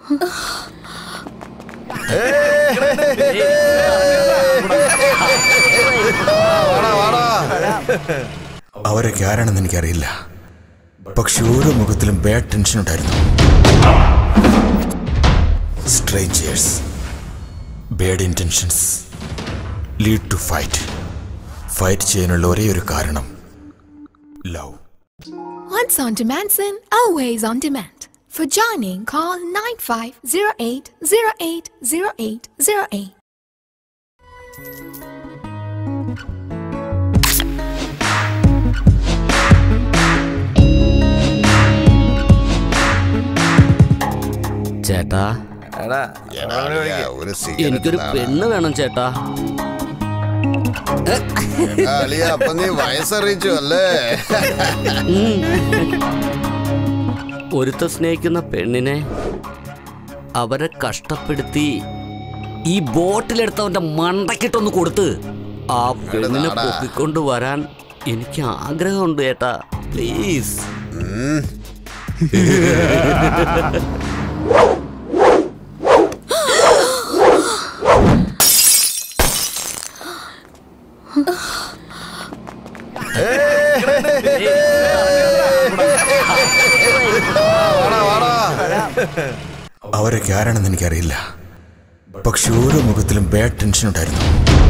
അവരൊക്കെ ആരാണെന്ന് എനിക്കറിയില്ല പക്ഷെ ഓരോ മുഖത്തിലും ബാഡ് ടെൻഷൻ ഉണ്ടായിരുന്നു strangers bad intentions lead to fight fight ചെയ്യാനുള്ള ഒരേ ഒരു കാരണം love Once on demand, sin, always on demand. For joining, call 9508080808. ചേട്ടാ ഒരു എനിക്കൊരു പെണ്ണ് വേണം ചേട്ടാ അളിയ അപ്പൊ നീ വയസ്സറിയിച്ചു അല്ലേ ഒരുത്ത സ്നേഹിക്കുന്ന പെണ്ണിനെ അവരെ കഷ്ടപ്പെടുത്തി ഈ ബോട്ടിലെടുത്തവന്റെ മണ്ടക്കിട്ടൊന്ന് കൊടുത്ത് ആ പെണ്ണിനെ നാടാ. പൊക്കിക്കൊണ്ട് വരാൻ എനിക്ക് ആഗ്രഹമുണ്ട് ചേട്ടാ പ്ലീസ് അവരൊക്കെ ആരാണെന്ന് എനിക്കറിയില്ല പക്ഷെ ഓരോ മുഖത്തിലും ബാഡ് ടെൻഷൻ ഉണ്ടായിരുന്നു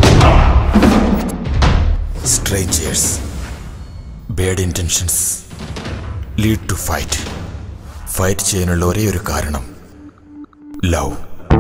strangers bad intentions lead to fight fight ചെയ്യാനുള്ള ഒരേ ഒരു കാരണം ലവ്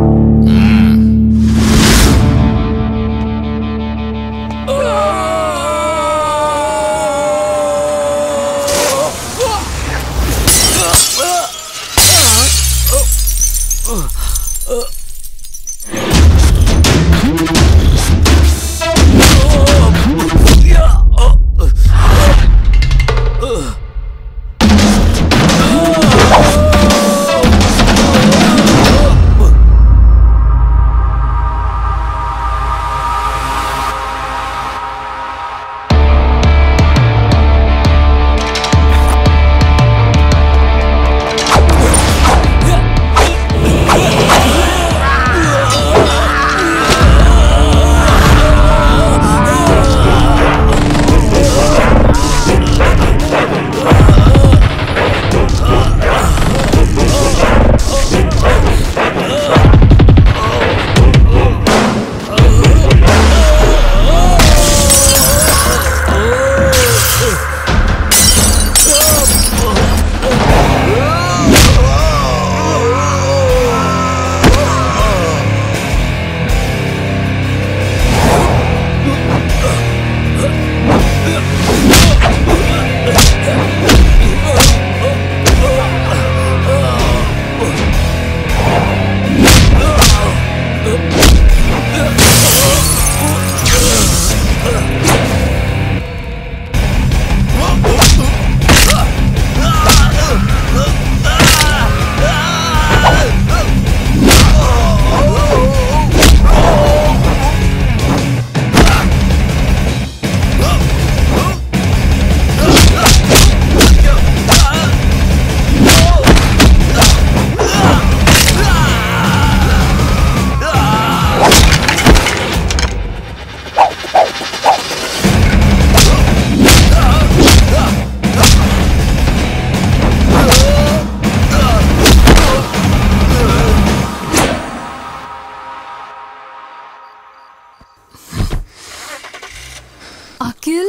അഖിൽ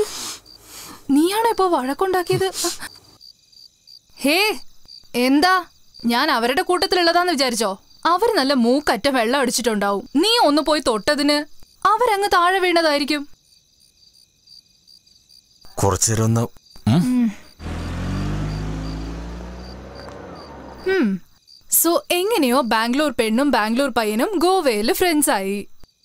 നീയാണോ ഇപ്പൊ വഴക്കുണ്ടാക്കിയത് ഹേ എന്താ ഞാൻ അവരുടെ കൂട്ടത്തിലുള്ളതാന്ന് വിചാരിച്ചോ അവര് നല്ല മൂക്കറ്റ വെള്ളം അടിച്ചിട്ടുണ്ടാവും നീ ഒന്ന് പോയി തൊട്ടതിന് അവരങ്ങ് താഴെ വീണതായിരിക്കും കുറച്ചു നേരം ഒന്ന് ഉം? സോ എങ്ങനെയോ ബാംഗ്ലൂർ പെണ്ണും ബാംഗ്ലൂർ പയ്യനും ഗോവയില് ഫ്രണ്ട്സ് ആയി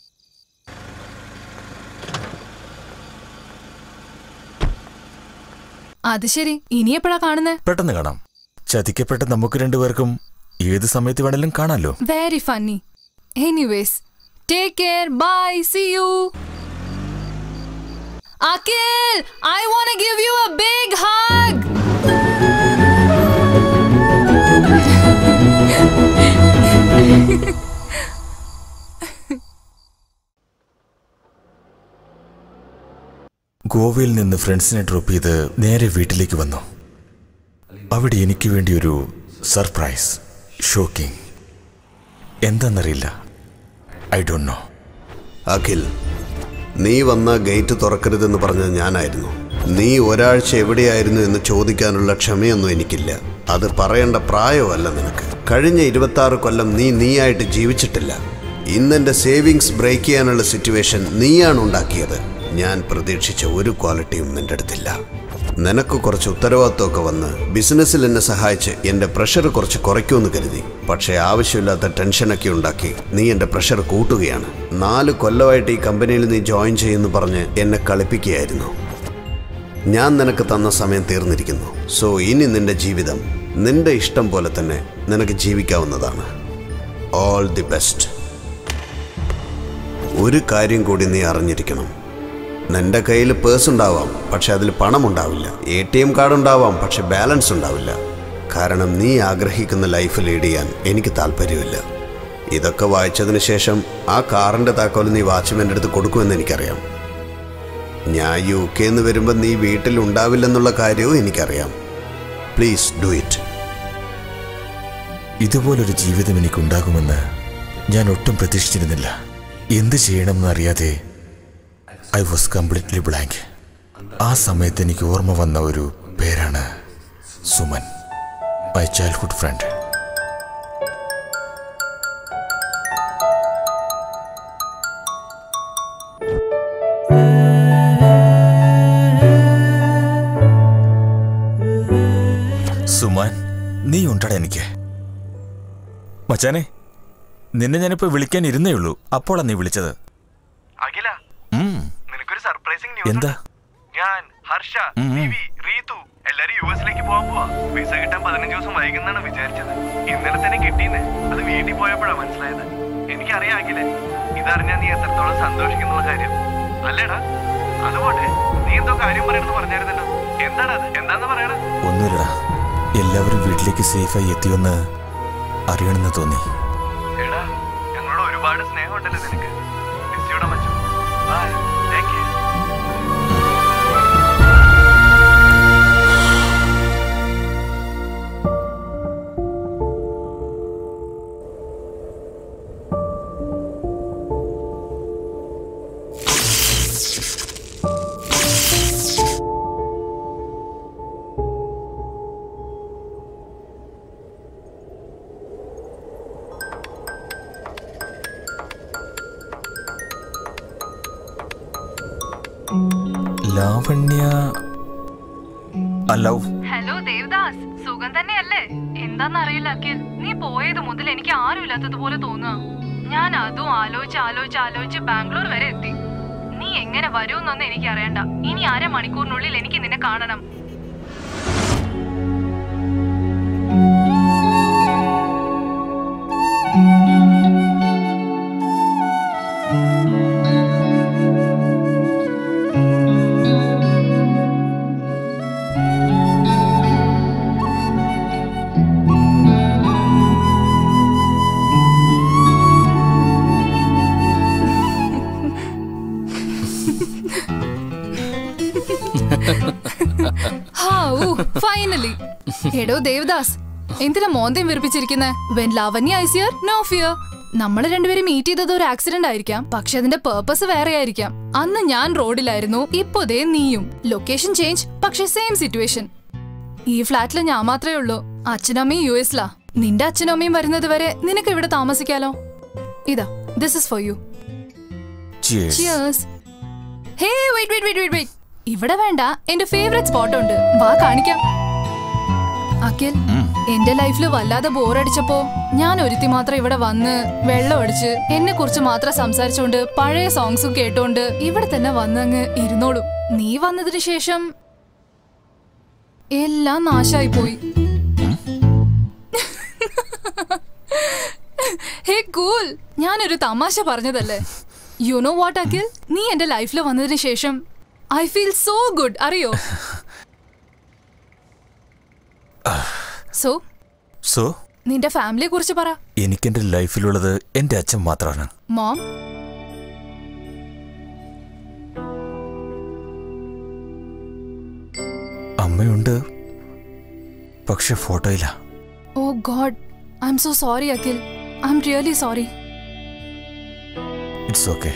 അത് ശരി ഇനി എപ്പോഴാ കാണുന്നേ പെട്ടെന്ന് കാണാം ചതിക്കപ്പെട്ട നമുക്ക് രണ്ടുപേർക്കും ഏത് സമയത്ത് വേണേലും കാണാലോ very funny anyways take care bye see you Akhil I want give you a big hug ഗോവയിൽ നിന്ന് ഫ്രണ്ട്സിനെ ഡ്രോപ്പ് ചെയ്ത് നേരെ വീട്ടിലേക്ക് വന്നു അവിടെ എനിക്ക് വേണ്ടി ഒരു സർപ്രൈസ് ഷോക്കിംഗ് എന്താണെന്നറിയില്ല ഐ ഡോണ്ട് നോ അഖിൽ നീ വന്ന ഗേറ്റ് തുറക്കരുതെന്ന് പറഞ്ഞത് ഞാനായിരുന്നു നീ ഒരാഴ്ച എവിടെയായിരുന്നു എന്ന് ചോദിക്കാനുള്ള ക്ഷമയൊന്നും എനിക്കില്ല അത് പറയേണ്ട പ്രായമല്ല നിനക്ക് കഴിഞ്ഞ ഇരുപത്തി കൊല്ലം നീ നീയായിട്ട് ജീവിച്ചിട്ടില്ല ഇന്നെന്റെ സേവിങ്സ് ബ്രേക്ക് ചെയ്യാനുള്ള സിറ്റുവേഷൻ നീയാണ് ഉണ്ടാക്കിയത് ഞാൻ പ്രതീക്ഷിച്ച ഒരു ക്വാളിറ്റിയും നിന്റെ അടുത്തില്ല നിനക്ക് കുറച്ച് ഉത്തരവാദിത്വമൊക്കെ വന്ന് ബിസിനസ്സിൽ എന്നെ സഹായിച്ച് എൻ്റെ പ്രഷർ കുറച്ച് കുറയ്ക്കുമെന്ന് കരുതി പക്ഷേ ആവശ്യമില്ലാത്ത ടെൻഷനൊക്കെ ഉണ്ടാക്കി നീ എൻ്റെ പ്രഷർ കൂട്ടുകയാണ് നാല് കൊല്ലമായിട്ട് ഈ കമ്പനിയിൽ നീ ജോയിൻ ചെയ്യുമെന്ന് പറഞ്ഞ് എന്നെ കളിപ്പിക്കുകയായിരുന്നു ഞാൻ നിനക്ക് തന്ന സമയം തീർന്നിരിക്കുന്നു സോ ഇനി നിന്റെ ജീവിതം നിന്റെ ഇഷ്ടം പോലെ തന്നെ നിനക്ക് ജീവിക്കാവുന്നതാണ് ഓൾ ദി ബെസ്റ്റ് ഒരു കാര്യം കൂടി നീ അറിഞ്ഞിരിക്കണം നിന്റെ കയ്യിൽ പേഴ്സ് ഉണ്ടാവാം പക്ഷെ അതിൽ പണം ഉണ്ടാവില്ല എ ടി എം കാർഡ് ഉണ്ടാവാം പക്ഷെ ബാലൻസ് ഉണ്ടാവില്ല കാരണം നീ ആഗ്രഹിക്കുന്ന ലൈഫ് ലീഡ് ചെയ്യാൻ എനിക്ക് താല്പര്യമില്ല ഇതൊക്കെ വായിച്ചതിന് ശേഷം ആ കാറിന്റെ താക്കോൽ നീ വാച്ച്മാൻ്റെ അടുത്ത് കൊടുക്കുമെന്ന് എനിക്കറിയാം ഞാൻ യു കെ എന്ന് വരുമ്പോൾ നീ വീട്ടിൽ ഉണ്ടാവില്ലെന്നുള്ള കാര്യവും എനിക്കറിയാം പ്ലീസ് ഡു ഇറ്റ് ഇതുപോലൊരു ജീവിതം എനിക്കുണ്ടാകുമെന്ന് ഞാൻ ഒട്ടും പ്രതീക്ഷിച്ചിരുന്നില്ല എന്ത് ചെയ്യണമെന്ന് അറിയാതെ ഐ വാസ് കംപ്ലീറ്റ്ലി ബ്ലാങ്ക് ആ സമയത്ത് എനിക്ക് ഓർമ്മ വന്ന ഒരു പേരാണ് Suman my childhood friend Suman നീ ഉണ്ടടാ എനിക്ക് മച്ചാനെ നിന്നെ ഞാനിപ്പോ വിളിക്കാൻ ഇരുന്നേ ഉള്ളൂ അപ്പോഴാ നീ വിളിച്ചത് അഖില ഉം, നിനക്കൊരു സർപ്രൈസിംഗ് ന്യൂസ് എന്താ ഞാൻ ഹർഷ ഉം, ഉം. വിവി റീതു എല്ലാരും യു എസിലേക്ക് പോകാൻ പോവാ വിസ കിട്ടാൻ പതിനഞ്ച് ദിവസം വൈകുന്നാണ് വിചാരിച്ചത് ഇന്നലെ തന്നെ കിട്ടിയെന്ന് അത് വീട്ടിൽ പോയപ്പോഴാ മനസ്സിലായത് എനിക്കറിയാം അഖിലെ ഇതറിഞ്ഞാ നീ എത്രത്തോളം സന്തോഷിക്കുന്നുള്ള കാര്യം അല്ലേടാ അതുപോലെ നീ എന്തോ കാര്യം പറയണമെന്ന് പറഞ്ഞായിരുന്നല്ലോ എന്താടാ അത് എന്താന്ന് പറയണ ഒന്നുമില്ലടാ എല്ലാവരും വീട്ടിലേക്ക് സേഫായി എത്തിയെന്ന് അറിയണമെന്ന് തോന്നി എടാ ഞങ്ങളോട് ഒരുപാട് സ്നേഹമുണ്ടല്ലോ നിനക്ക് മിസ്സിയുടെ മച്ചു ബൈ ടേക്ക് കെയർ ലാവണ്യ അല്ല ഹലോ ദേവദാസ് സുഖം തന്നെയല്ലേ എന്താന്നറിയില്ല അഖിൽ നീ പോയത് മുതൽ എനിക്ക് ആരും ഇല്ലാത്തതുപോലെ തോന്നുക ഞാൻ അതും ആലോചിച്ച് ആലോചിച്ച് ആലോചിച്ച് ബാംഗ്ലൂർ വരെ എത്തി നീ എങ്ങനെ വരുമെന്നൊന്നും എനിക്ക് അറിയണ്ട ഇനി അരമണിക്കൂറിനുള്ളിൽ എനിക്ക് നിന്നെ കാണണം ഫൈനലി എടോ ദേവദാസ് എന്തിനാ മോന്തയും വിറപ്പിച്ചിരിക്കുന്നെ when Lavanya is here no fear നമ്മൾ രണ്ടുപേരും മീറ്റ് ചെയ്തത് ഒരു ആക്സിഡന്റ് ആയിരിക്കാം പക്ഷെ അതിന്റെ പേർപ്പസ് വേറെ ആയിരിക്കാം അന്ന് ഞാൻ റോഡിലായിരുന്നു ഇപ്പൊ ദേ നീയും ലൊക്കേഷൻ ചേഞ്ച് പക്ഷെ സെയിം സിറ്റുവേഷൻ ഈ ഫ്ലാറ്റിൽ ഞാൻ മാത്രമേ ഉള്ളൂ അച്ഛനമ്മയും യു എസിലാ നിന്റെ അച്ഛനും അമ്മയും വരുന്നത് വരെ നിനക്ക് ഇവിടെ താമസിക്കാലോ ഇതാ this is for you cheers hey wait wait wait wait wait ഇവിടെ വേണ്ട എന്റെ ഫേവറേറ്റ് സ്പോട്ട് ഉണ്ട് വാ കാണിക്കാം അഖിൽ എന്റെ ലൈഫിൽ വല്ലാതെ ബോറടിച്ചപ്പോ ഞാൻ ഒരുത്തി മാത്രം ഇവിടെ വന്ന് വെള്ളം അടിച്ച് എന്നെ കുറിച്ച് മാത്രം സംസാരിച്ചുകൊണ്ട് പഴയ സോങ്സും കേട്ടോണ്ട് ഇവിടെ തന്നെ വന്നങ്ങ് ഇരുന്നോളൂ നീ വന്നതിന് ശേഷം എല്ലാം നാശായി പോയി ഹേ കൂൾ ഞാനൊരു തമാശ പറഞ്ഞതല്ലേ യു നോ വാട്ട് അഖിൽ നീ എന്റെ ലൈഫിൽ വന്നതിന് ശേഷം ഐ ഫീൽ സോ ഗുഡ് അറിയോ സോ സോ നിന്റെ ഫാമിലിയെ കുറിച്ച് പറ എനിക്കെന്റെ ലൈഫിലുള്ളത് എന്റെ അച്ഛൻ മാത്രമാണ് മോം അമ്മയുണ്ട് പക്ഷെ ഫോട്ടോയില്ല oh God I'm so sorry Akhil I'm really sorry it's okay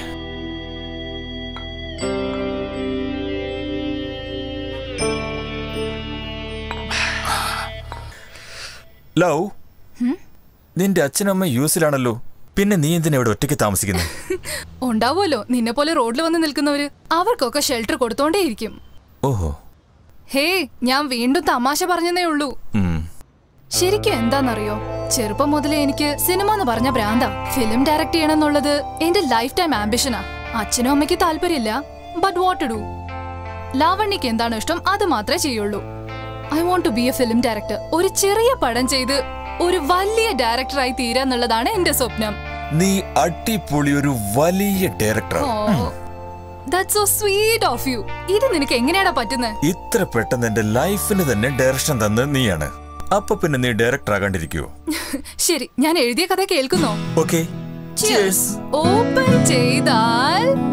love നിന്റെ അച്ഛനമ്മ യു എസിലാണല്ലോ പിന്നെ നീ എന്തിനാ ഇവിടെ ഒറ്റയ്ക്ക് താമസിക്കുന്നത് ഉണ്ടാവുമല്ലോ നിന്നെ പോലെ റോഡിൽ വന്ന് നിൽക്കുന്നവര് അവർക്കൊക്കെ ഷെൽട്ടർ കൊടുത്തോണ്ടേയിരിക്കും ഓഹോ ഹേ ഞാൻ വീണ്ടും തമാശ പറഞ്ഞതേ ഉള്ളൂ ഉം. ശരിക്കും എന്താണെന്നറിയോ ചെറുപ്പം മുതലേ എനിക്ക് സിനിമ എന്ന് പറഞ്ഞ ഭ്രാന്ത ഫിലിം ഡയറക്ട് ചെയ്യണം എന്നുള്ളത് എന്റെ ലൈഫ് ടൈം ആംബിഷനാ അച്ഛനും അമ്മയ്ക്ക് താല്പര്യമില്ല ബട്ട് വാട്ട് ഡു ലാവണ്യക്ക് എന്താണോ ഇഷ്ടം അത് മാത്രമേ ചെയ്യുള്ളൂ I want to be a film director ഒരു ചെറിയ പടം ചെയ്ത് ഒരു വലിയ ഡയറക്ടറായി തീരാന്നുള്ളതാണ് എന്റെ സ്വപ്നം നീ അടിപൊളി ഒരു വലിയ director that so sweet of you ഇത് നിനക്ക് എങ്ങനെയാടാ പറ്റുന്നത് ഇത്ര പെട്ടെന്ന് എന്റെ ലൈഫിന് തന്നെ ഡയറക്ഷൻ തന്നത് നീയാണ് അപ്പൊ പിന്നെ നീ ഡയറക്ടർ ആകാണ്ടിരിക്കുവോ ശരി ഞാൻ എഴുതിയ കഥ കേൾക്കുന്നോ ഓക്കെ ഓപ്പൺ ചെയ്താൽ